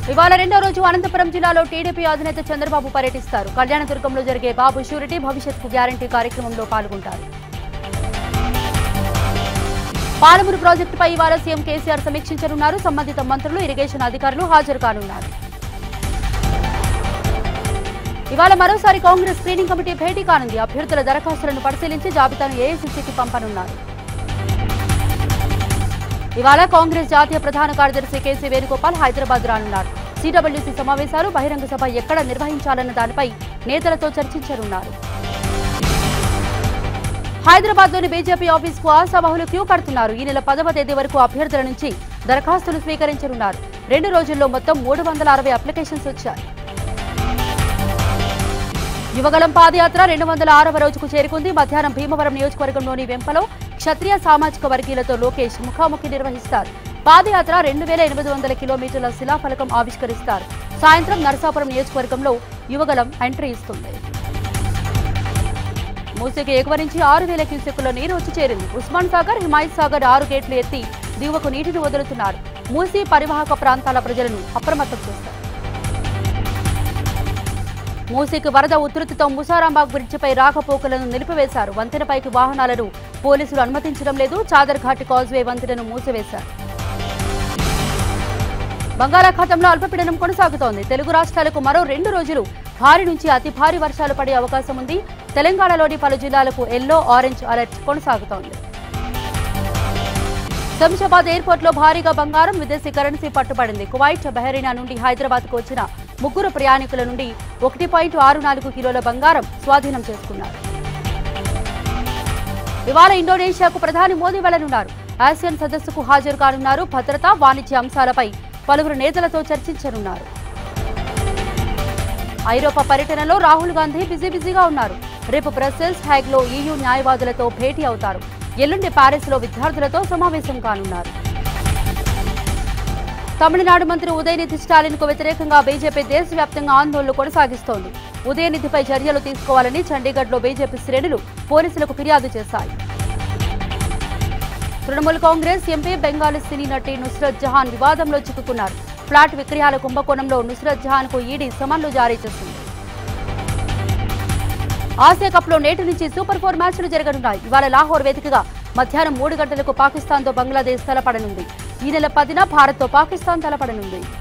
ఇవాళ రెండో రోజు అనంతపురం జిల్లాలో టీడీపీ అధినేత చంద్రబాబు పర్యటిస్తారు కళ్యాణదుర్గంలో జరిగే బాబు షూరిటీ భవిష్యత్కు గ్యారంటీ కార్యక్రమంలో పాల్గొంటారు పాలమూరు ప్రాజెక్టుపై ఇవాళ సీఎం కేసీఆర్ సమీక్షించనున్నారు సంబంధిత మంత్రులు ఇరిగేషన్ అధికారులు హాజరు కానున్నారు ఇవాళ మరోసారి కాంగ్రెస్ స్క్రీనింగ్ కమిటీ భేటీ కానుంది అభ్యర్థుల దరఖాస్తులను పరిశీలించి జాబితాను ఏఐసీసీకి పంపనున్నారు ఇవాళ కాంగ్రెస్ జాతీయ ప్రధాన కార్యదర్శి కేసీ వేణుగోపాల్ హైదరాబాద్ రానున్నారు సిడబ్ల్యూసీ సమావేశాలు బహిరంగ సభ ఎక్కడ నిర్వహించాలన్న దానిపై నేతలతో చర్చించనున్నారు హైదరాబాద్ లోని బీజేపీ ఆఫీస్ కు ఆశావహులు క్యూ కడుతున్నారు ఈ నెల పదవ తేదీ వరకు అభ్యర్థుల నుంచి దరఖాస్తులు స్వీకరించనున్నారు రెండు రోజుల్లో మొత్తం మూడు వందల అరవై అప్లికేషన్స్ వచ్చాయి యువగలం పాదయాత్ర రెండు వందల ఆరవ రోజుకు చేరుకుంది మధ్యాహ్నం భీమవరం నియోజకవర్గంలోని వెంపలో క్షత్రియ సామాజిక వర్గీయులతో లోకేష్ ముఖాముఖి నిర్వహిస్తారు పాదయాత్ర రెండు వేల ఎనిమిది వందల కిలోమీటర్ల శిలాఫలకం ఆవిష్కరిస్తారు సాయంత్రం నరసాపురం నియోజకవర్గంలో యువగలం ఎంట్రీ ఇస్తుంది మూసీకి ఎగువ నుంచి ఆరు వేల క్యూసెక్కుల నీరు వచ్చి చేరింది ఉస్మాన్ సాగర్ హిమాయత్ సాగర్ ఆరు గేట్లు ఎత్తి దిగువకు నీటిని వదులుతున్నారు మూసీ పరివాహక ప్రాంతాల ప్రజలను అప్రమత్తం చేస్తారు మూసీకి వరద ఉధృతితో ముసారాంబాగ్ బ్రిడ్జిపై రాకపోకలను నిలిపివేశారు వంతెనపైకి వాహనాలను పోలీసులు అనుమతించడం లేదు చాదర్ ఘాట్ కాజ్వే వంతెనను మూసివేశారు బంగాళాఖాతంలో అల్పపీడనం కొనసాగుతోంది తెలుగు రాష్ట్రాలకు మరో రెండు రోజులు భారీ నుంచి అతి భారీ వర్షాలు పడే అవకాశం ఉంది తెలంగాణలోని పలు జిల్లాలకు ఎల్లో ఆరెంజ్ అలర్ట్ కొనసాగుతోంది శంషాబాద్ ఎయిర్పోర్ట్ లో భారీగా బంగారం విదేశీ కరెన్సీ పట్టుబడింది కువైట్ బహరీనా నుండి హైదరాబాద్ కు వచ్చిన ముగ్గురు ప్రయాణికుల నుండి ఒకటి పాయింట్ ఆరు నాలుగు కిలోల బంగారం స్వాధీనం చేసుకున్నారు ఇవాళ ఇండోనేషియాకు ప్రధాని మోదీ వెళ్లనున్నారు ఆసియాన్ సదస్సుకు హాజరు కానున్నారు భద్రత వాణిజ్య అంశాలపై పలువురు నేతలతో చర్చించనున్నారు ఐరోపా పర్యటనలో రాహుల్ గాంధీ బిజీ బిజీగా ఉన్నారు రేపు బ్రసెల్స్ హ్యాగ్ లో ఈయూ న్యాయవాదులతో భేటీ అవుతారు ఎల్లుండి ప్యారిస్ లో విద్యార్థులతో సమావేశం కానున్నారు తమిళనాడు మంత్రి ఉదయనిధి స్టాలిన్ కు వ్యతిరేకంగా బీజేపీ దేశవ్యాప్తంగా ఆందోళనలు కొనసాగిస్తోంది ఉదయనిధిపై చర్యలు తీసుకోవాలని చండీగఢ్ లో బీజేపీ శ్రేణులు పోలీసులకు ఫిర్యాదు చేశాయి తృణమూల్ కాంగ్రెస్ ఎంపీ బెంగాలీ సినీ నటి నుస్రత్ జహాన్ వివాదంలో చిక్కుకున్నారు ఫ్లాట్ విక్రయాల కుంభకోణంలో నుస్రత్ జహాన్ కు ఈడీ సమన్లు జారీ చేసింది ఆసియా కప్ లో నేటి నుంచి సూపర్ ఫోర్ మ్యాచ్లు జరగనున్నాయి ఇవాళ లాహోర్ వేదికగా మధ్యాహ్నం మూడు గంటలకు పాకిస్తాన్ తో బంగ్లాదేశ్ తలపడనుంది ఈ నెల పదిన భారత్ తో పాకిస్తాన్ తలపడనుంది